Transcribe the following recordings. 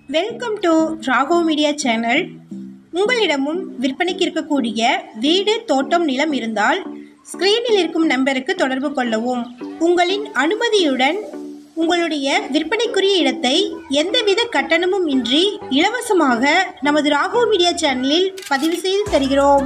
welcome to Rago media channel உங்களிடமும் விற்பனைக்கு இருக்கக்கூடிய வீடு தோட்டம் நிலம் இருந்தால் ஸ்க்ரீனில் இருக்கும் நம்பருக்கு தொடர்பு கொள்ளவும் உங்களின் அனுமதியுடன் உங்களுடைய விற்பனைக்குரிய இடத்தை எந்தவித கட்டணமும் இன்றி இலவசமாக நமது ராகோ மீடியா சேனலில் பதிவு செய்து தருகிறோம்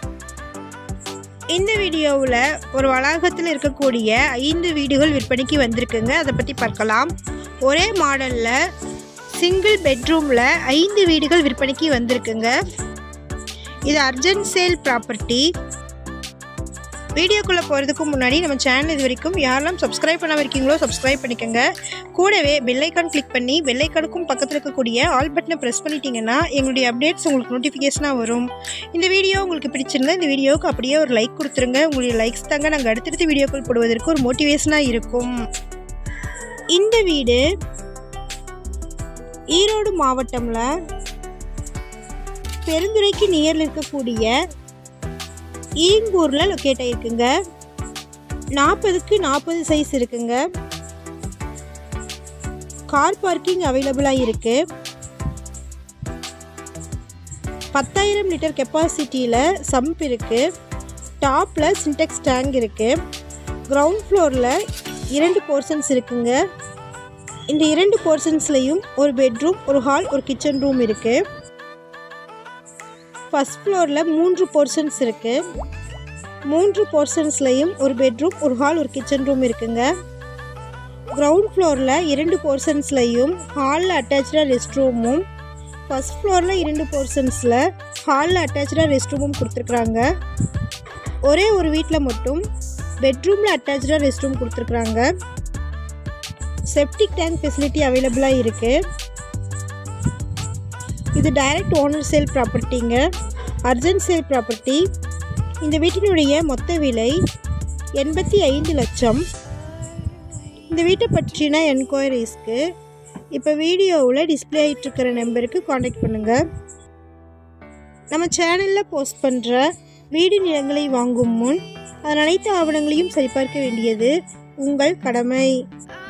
இந்த வீடியோவில் ஒரு வளாகத்தில் இருக்கக்கூடிய ஐந்து வீடுகள் விற்பனைக்கு வந்திருக்குங்க அதை பற்றி பார்க்கலாம் ஒரே மாடலில் சிங்கிள் பெட்ரூமில் ஐந்து வீடுகள் விற்பனைக்கு வந்திருக்குங்க இது அர்ஜென்ட் சேல் ப்ராப்பர்ட்டி வீடியோக்குள்ளே போகிறதுக்கு முன்னாடி நம்ம சேனல் இது வரைக்கும் யாரெல்லாம் சப்ஸ்கிரைப் பண்ணாம இருக்கீங்களோ சப்ஸ்கிரைப் பண்ணிக்கோங்க கூடவே பெல்லைக்கான் கிளிக் பண்ணி பெல்லைக்கானுக்கும் பக்கத்தில் இருக்கக்கூடிய ஆல் பட்டனை ப்ரெஸ் பண்ணிட்டீங்கன்னா எங்களுடைய அப்டேட்ஸ் உங்களுக்கு நோட்டிஃபிகேஷனாக வரும் இந்த வீடியோ உங்களுக்கு பிடிச்சிருந்தா இந்த வீடியோவுக்கு அப்படியே ஒரு லைக் கொடுத்துருங்க உங்களுடைய லைக்ஸ் தாங்க நாங்கள் அடுத்தடுத்து வீடியோக்கள் போடுவதற்கு ஒரு மோட்டிவேஷனாக இருக்கும் இந்த வீடு ஈரோடு மாவட்டமில் பெருந்துறைக்கு நியரில் இருக்கக்கூடிய ஈங்கூரில் லொக்கேட் ஆகிருக்குங்க நாற்பதுக்கு நாற்பது சைஸ் இருக்குங்க கார் பார்க்கிங் அவைலபிளாக இருக்கு பத்தாயிரம் லிட்டர் கெப்பாசிட்டியில் சம்ப் இருக்கு டாப்பில் சின்டெக்ஸ் டேங்க் இருக்கு கிரவுண்ட் ஃப்ளோரில் இரண்டு போர்ஷன்ஸ் இருக்குங்க இந்த இரண்டு போர்ஷன்ஸ்லையும் ஒரு பெட்ரூம் ஒரு ஹால் ஒரு கிச்சன் ரூம் இருக்குது ஃபஸ்ட் ஃப்ளோரில் மூன்று போர்ஷன்ஸ் இருக்குது மூன்று போர்ஷன்ஸ்லையும் ஒரு பெட்ரூம் ஒரு ஹால் ஒரு கிச்சன் ரூம் இருக்குங்க கிரவுண்ட் ஃப்ளோரில் இரண்டு போர்ஷன்ஸ்லையும் ஹாலில் அட்டாச்சாக ரெஸ்ட் ரூமும் ஃபஸ்ட் ஃப்ளோரில் இரண்டு போர்ஷன்ஸில் ஹாலில் அட்டாச்சாக ரெஸ்ட் ரூமும் கொடுத்துருக்குறாங்க ஒரே ஒரு வீட்டில் மட்டும் பெட்ரூமில் அட்டாச்சாக ரெஸ்ட் ரூம் கொடுத்துருக்குறாங்க செப்டிக் டேங்க் ஃபெசிலிட்டி அவைலபிளாக இருக்குது இது டைரக்ட் ஓனர் சேல் ப்ராப்பர்ட்டிங்க அர்ஜென்ட் சேல் ப்ராப்பர்ட்டி இந்த வீட்டினுடைய மொத்த விலை எண்பத்தி ஐந்து லட்சம் இந்த வீட்டை பற்றின என்கொயரிஸ்க்கு இப்போ வீடியோவில் டிஸ்பிளே ஆகிட்டு இருக்கிற நம்பருக்கு காண்டாக்ட் பண்ணுங்கள் நம்ம சேனலில் போஸ்ட் பண்ணுற வீடு நிலங்களை வாங்கும் முன் அதன் அனைத்து ஆவணங்களையும் சரிபார்க்க வேண்டியது உங்கள் கடமை